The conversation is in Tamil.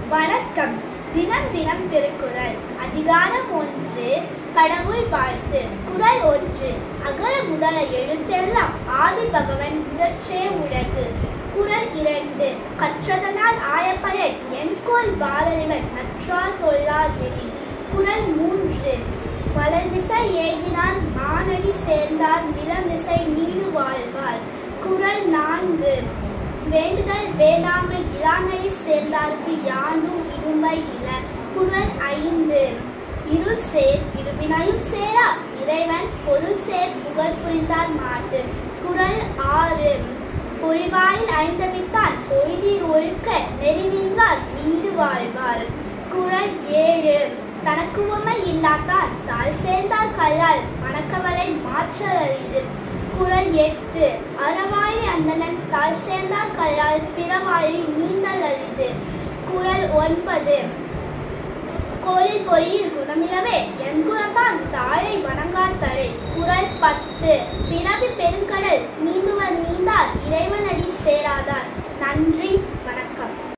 வணக்கம் தினம் தினம் திருக்குறள் அதிகாரம் ஒன்று கடவுள் வாழ்த்து குறள் ஒன்று அகர முதல எழுத்தெல்லாம் ஆதி பகவன் முதற்றே உலகு குறள் இரண்டு கற்றதனால் ஆயப்பயன் என்கோல் வாழறிவன் நற்றால் கொள்ளார் எனின் குறள் மூன்று மலர்மிசை ஏகினார் மானடி சேர்ந்தார் நிலமிசை நீடு வாழ்வார் குறள் நான்கு வேண்டுதல் வேண்டாமை இளாமணி சேர்ந்தார்க்கு யாண்டும் இரும்பை இல குறள் ஐந்து இருள் சேர் இருவினையும் சேரா இறைவன் பொருள் சேர் புகழ் புரிந்தார் மாட்டு குறள் ஆறு பொறிவாயில் ஐந்தவித்தான் பொய்தீர் ஒழுக்க நெறி நின்றார் நீடு வாழ்வார் குறள் ஏழு தனக்கு உமை இல்லாதான் தாள் சேர்ந்தார் கல்லால் மணக்கவலை மாற்றல் அரிது குறள் எட்டு அறவாழி அந்தணன் தாள் சேர்ந்தார் கல்லால் பிறவாழி நீந்தல் அரிது குறள் ஒன்பது கோலில் பொறியில் குணமிலவே என் குணத்தான் தாழை வணங்காத்தரை குறள் பத்து பிறவி பெருங்கடல் நீந்துவர் நீந்தார் இறைவனடி